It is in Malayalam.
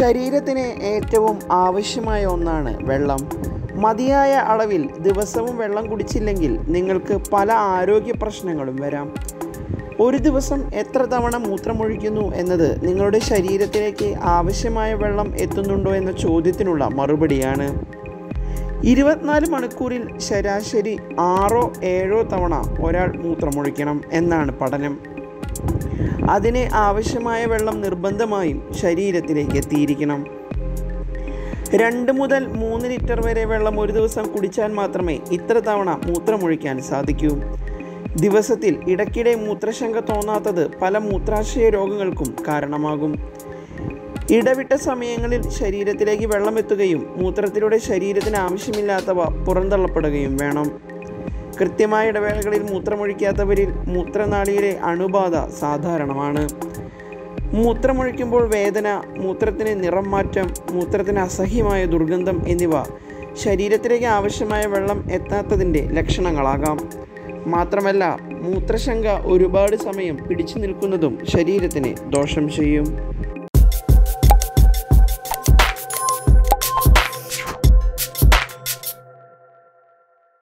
ശരീരത്തിന് ഏറ്റവും ആവശ്യമായ ഒന്നാണ് വെള്ളം മതിയായ അളവിൽ ദിവസവും വെള്ളം കുടിച്ചില്ലെങ്കിൽ നിങ്ങൾക്ക് പല ആരോഗ്യ പ്രശ്നങ്ങളും വരാം ഒരു ദിവസം എത്ര തവണ മൂത്രമൊഴിക്കുന്നു എന്നത് നിങ്ങളുടെ ശരീരത്തിലേക്ക് ആവശ്യമായ വെള്ളം എത്തുന്നുണ്ടോ എന്ന ചോദ്യത്തിനുള്ള മറുപടിയാണ് ഇരുപത്തിനാല് മണിക്കൂറിൽ ശരാശരി ആറോ ഏഴോ തവണ ഒരാൾ മൂത്രമൊഴിക്കണം എന്നാണ് പഠനം അതിന് ആവശ്യമായ വെള്ളം നിർബന്ധമായും ശരീരത്തിലേക്ക് എത്തിയിരിക്കണം രണ്ട് മുതൽ മൂന്ന് ലിറ്റർ വരെ വെള്ളം ഒരു ദിവസം കുടിച്ചാൽ മാത്രമേ ഇത്ര തവണ മൂത്രമൊഴിക്കാൻ സാധിക്കൂ ദിവസത്തിൽ ഇടയ്ക്കിടെ മൂത്രശങ്ക തോന്നാത്തത് പല മൂത്രാശയ രോഗങ്ങൾക്കും കാരണമാകും ഇടവിട്ട സമയങ്ങളിൽ ശരീരത്തിലേക്ക് വെള്ളം എത്തുകയും മൂത്രത്തിലൂടെ ശരീരത്തിന് ആവശ്യമില്ലാത്തവ പുറന്തള്ളപ്പെടുകയും വേണം കൃത്യമായ ഇടവേളകളിൽ മൂത്രമൊഴിക്കാത്തവരിൽ മൂത്രനാളിയിലെ അണുബാധ സാധാരണമാണ് മൂത്രമൊഴിക്കുമ്പോൾ വേദന മൂത്രത്തിന് നിറം മാറ്റം മൂത്രത്തിന് അസഹ്യമായ ദുർഗന്ധം എന്നിവ ശരീരത്തിലേക്ക് ആവശ്യമായ വെള്ളം എത്താത്തതിൻ്റെ ലക്ഷണങ്ങളാകാം മാത്രമല്ല മൂത്രശങ്ക ഒരുപാട് സമയം പിടിച്ചു നിൽക്കുന്നതും ശരീരത്തിന് ദോഷം ചെയ്യും